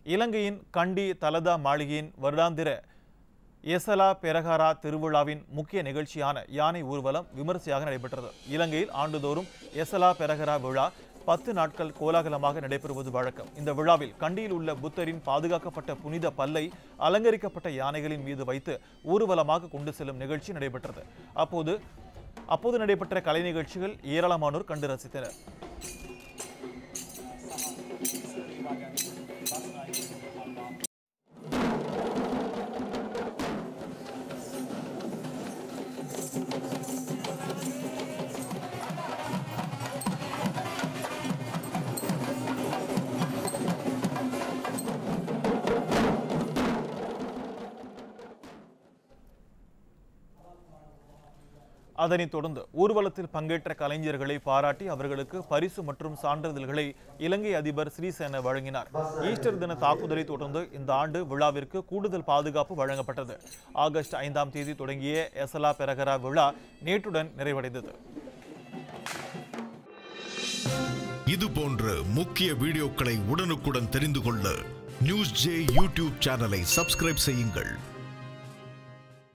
இலங்கையின் கண்டி தலதா மாளிகையின் வருடாந்திர எசலா பெரகாரா திருவிழாவின் முக்கிய நிகழ்ச்சியான யானை ஊர்வலம் விமரிசையாக நடைபெற்றது இலங்கையில் ஆண்டுதோறும் எசலா பெரகரா விழா பத்து நாட்கள் கோலாகலமாக நடைபெறுவது வழக்கம் இந்த விழாவில் கண்டியில் உள்ள புத்தரின் பாதுகாக்கப்பட்ட புனித பல்லை அலங்கரிக்கப்பட்ட யானைகளின் மீது வைத்து ஊர்வலமாக கொண்டு செல்லும் நிகழ்ச்சி நடைபெற்றது அப்போது அப்போது நடைபெற்ற கலை நிகழ்ச்சிகள் ஏராளமானோர் கண்டு ரசித்தனர் அதனைத் தொடர்ந்து ஊர்வலத்தில் பங்கேற்ற கலைஞர்களை பாராட்டி அவர்களுக்கு பரிசு மற்றும் சான்றிதழ்களை இலங்கை அதிபர் ஸ்ரீசேன வழங்கினார் ஈஸ்டர் தின தாக்குதலை தொடர்ந்து இந்த ஆண்டு விழாவிற்கு கூடுதல் பாதுகாப்பு வழங்கப்பட்டது ஆகஸ்ட் ஐந்தாம் தேதி தொடங்கிய எசலா பெரகரா விழா நேற்றுடன் நிறைவடைந்தது இது போன்ற முக்கிய வீடியோக்களை உடனுக்குடன் தெரிந்து கொள்ள நியூஸ் ஜே யூடியூப் சேனலை சப்ஸ்கிரைப் செய்யுங்கள்